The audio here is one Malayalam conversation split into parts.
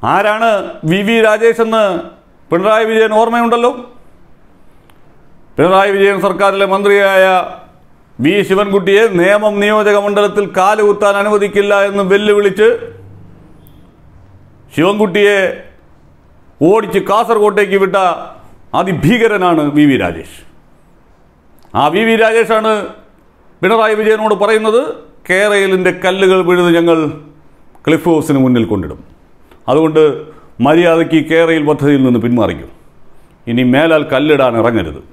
ആരാണ് വി വി രാജേഷ് എന്ന് പിണറായി വിജയൻ ഓർമ്മയുണ്ടല്ലോ പിണറായി വിജയൻ സർക്കാരിലെ മന്ത്രിയായ വി ശിവൻകുട്ടിയെ നേമം നിയോജക മണ്ഡലത്തിൽ കാലുകുത്താൻ അനുവദിക്കില്ല എന്ന് വെല്ലുവിളിച്ച് ശിവൻകുട്ടിയെ ഓടിച്ച് കാസർകോട്ടേക്ക് വിട്ട അതിഭീകരനാണ് വി വി രാജേഷ് ആ വി വി രാജേഷാണ് പിണറായി വിജയനോട് പറയുന്നത് കേരളിൻ്റെ കല്ലുകൾ വീഴുന്നത് ഞങ്ങൾ ക്ലിഫ് ഹൗസിന് മുന്നിൽ കൊണ്ടിടും അതുകൊണ്ട് മര്യാദയ്ക്ക് കേരയിൽ പദ്ധതിയിൽ നിന്ന് പിന്മാറിക്കും ഇനി മേലാൽ കല്ലിടാൻ ഇറങ്ങരുത്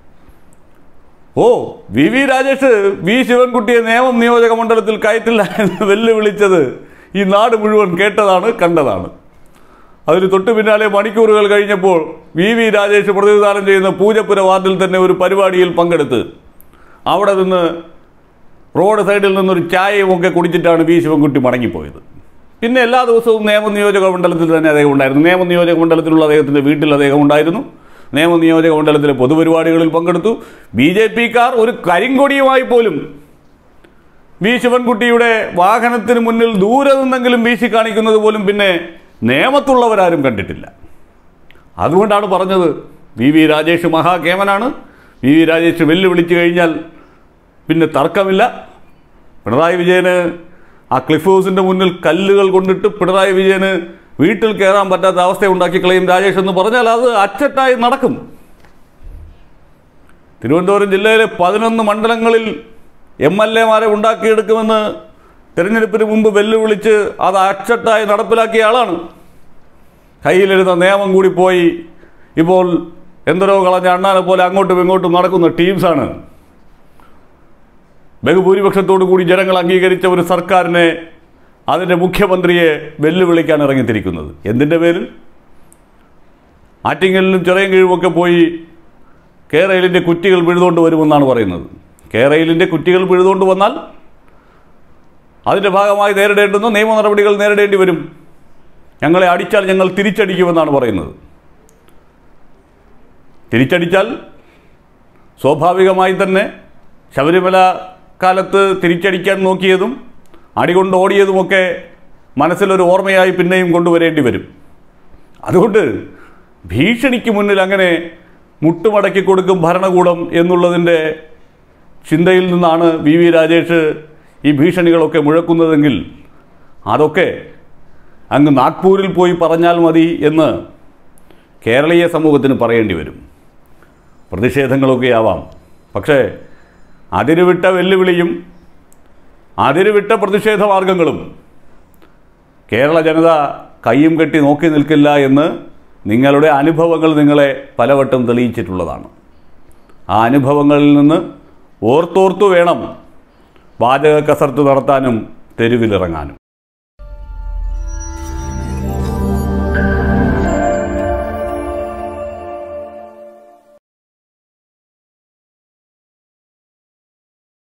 ഓ വി വി രാജേഷ് വി ശിവൻകുട്ടിയെ നേമം നിയോജക മണ്ഡലത്തിൽ കയറ്റില്ല എന്ന് വെല്ലുവിളിച്ചത് ഈ നാട് മുഴുവൻ കേട്ടതാണ് കണ്ടതാണ് അതിന് തൊട്ടു പിന്നാലെ മണിക്കൂറുകൾ കഴിഞ്ഞപ്പോൾ വി വി രാജേഷ് പ്രതിനിധാനം ചെയ്യുന്ന പൂജപ്പുര വാർഡിൽ തന്നെ ഒരു പരിപാടിയിൽ പങ്കെടുത്ത് അവിടെ നിന്ന് റോഡ് സൈഡിൽ നിന്നൊരു ചായയും ഒക്കെ കുടിച്ചിട്ടാണ് വി ശിവൻകുട്ടി മടങ്ങിപ്പോയത് പിന്നെ എല്ലാ ദിവസവും നിയമ നിയോജക മണ്ഡലത്തിൽ തന്നെ അദ്ദേഹം ഉണ്ടായിരുന്നു നിയമ നിയോജക മണ്ഡലത്തിലുള്ള അദ്ദേഹത്തിൻ്റെ വീട്ടിൽ അദ്ദേഹം ഉണ്ടായിരുന്നു നിയമ നിയോജക മണ്ഡലത്തിലെ പൊതുപരിപാടികളിൽ പങ്കെടുത്തു ബി ജെ പിക്കാർ ഒരു കരിങ്കൊടിയുമായി പോലും വി ശിവൻകുട്ടിയുടെ വാഹനത്തിന് മുന്നിൽ ദൂരെ നിന്നെങ്കിലും വീശി കാണിക്കുന്നത് പോലും പിന്നെ നിയമത്തുള്ളവരാരും കണ്ടിട്ടില്ല അതുകൊണ്ടാണ് പറഞ്ഞത് വി വി രാജേഷ് മഹാകേമനാണ് വി വി രാജേഷ് വെല്ലുവിളിച്ചു കഴിഞ്ഞാൽ പിന്നെ തർക്കമില്ല പിണറായി വിജയന് ആ ക്ലിഫ് ഹൗസിൻ്റെ മുന്നിൽ കല്ലുകൾ കൊണ്ടിട്ട് പിണറായി വിജയന് വീട്ടിൽ കയറാൻ പറ്റാത്ത അവസ്ഥ ഉണ്ടാക്കി കളയും രാജേഷ് എന്ന് പറഞ്ഞാൽ അത് അച്ചട്ടായി നടക്കും തിരുവനന്തപുരം ജില്ലയിലെ പതിനൊന്ന് മണ്ഡലങ്ങളിൽ എം എൽ എമാരെ ഉണ്ടാക്കിയെടുക്കുമെന്ന് തിരഞ്ഞെടുപ്പിന് മുമ്പ് വെല്ലുവിളിച്ച് അത് അച്ചട്ടായി നടപ്പിലാക്കിയ ആളാണ് കയ്യിലിരുന്ന നിയമം കൂടി പോയി ഇപ്പോൾ എന്തരോ കളഞ്ഞ അണ്ണാനെ പോലെ അങ്ങോട്ടും ഇങ്ങോട്ടും നടക്കുന്ന ടീംസാണ് ബഹുഭൂരിപക്ഷത്തോടു കൂടി ജനങ്ങൾ അംഗീകരിച്ച ഒരു സർക്കാരിനെ അതിൻ്റെ മുഖ്യമന്ത്രിയെ വെല്ലുവിളിക്കാൻ ഇറങ്ങിത്തിരിക്കുന്നത് എന്തിൻ്റെ പേരിൽ ആറ്റിങ്ങലിലും ചെറിയ കീഴുമൊക്കെ പോയി കേരളിൻ്റെ കുറ്റികൾ പിഴുതുകൊണ്ട് വരുമെന്നാണ് പറയുന്നത് കേരളിൻ്റെ കുറ്റികൾ പിഴുതുകൊണ്ട് വന്നാൽ അതിൻ്റെ ഭാഗമായി നേരിടേണ്ടുന്ന നിയമ നടപടികൾ നേരിടേണ്ടി വരും ഞങ്ങളെ അടിച്ചാൽ ഞങ്ങൾ തിരിച്ചടിക്കുമെന്നാണ് പറയുന്നത് തിരിച്ചടിച്ചാൽ സ്വാഭാവികമായി തന്നെ ശബരിമല കാലത്ത് തിരിച്ചടിക്കാൻ നോക്കിയതും അടികൊണ്ട് ഓടിയതുമൊക്കെ മനസ്സിലൊരു ഓർമ്മയായി പിന്നെയും കൊണ്ടുവരേണ്ടി വരും അതുകൊണ്ട് ഭീഷണിക്ക് മുന്നിൽ അങ്ങനെ മുട്ടുമടക്കി കൊടുക്കും ഭരണകൂടം എന്നുള്ളതിൻ്റെ ചിന്തയിൽ നിന്നാണ് വി വി രാജേഷ് ഈ ഭീഷണികളൊക്കെ മുഴക്കുന്നതെങ്കിൽ അതൊക്കെ അങ്ങ് നാഗ്പൂരിൽ പോയി പറഞ്ഞാൽ മതി എന്ന് കേരളീയ സമൂഹത്തിന് പറയേണ്ടി വരും പ്രതിഷേധങ്ങളൊക്കെ ആവാം പക്ഷേ അതിരുവിട്ട വെല്ലുവിളിയും അതിരുവിട്ട പ്രതിഷേധ മാർഗങ്ങളും കേരള ജനത കയ്യും കെട്ടി നോക്കി നിൽക്കില്ല എന്ന് നിങ്ങളുടെ അനുഭവങ്ങൾ നിങ്ങളെ പലവട്ടം തെളിയിച്ചിട്ടുള്ളതാണ് ആ അനുഭവങ്ങളിൽ നിന്ന് ഓർത്തോർത്തു വേണം വാചക കസർത്ത് നടത്താനും തെരുവിലിറങ്ങാനും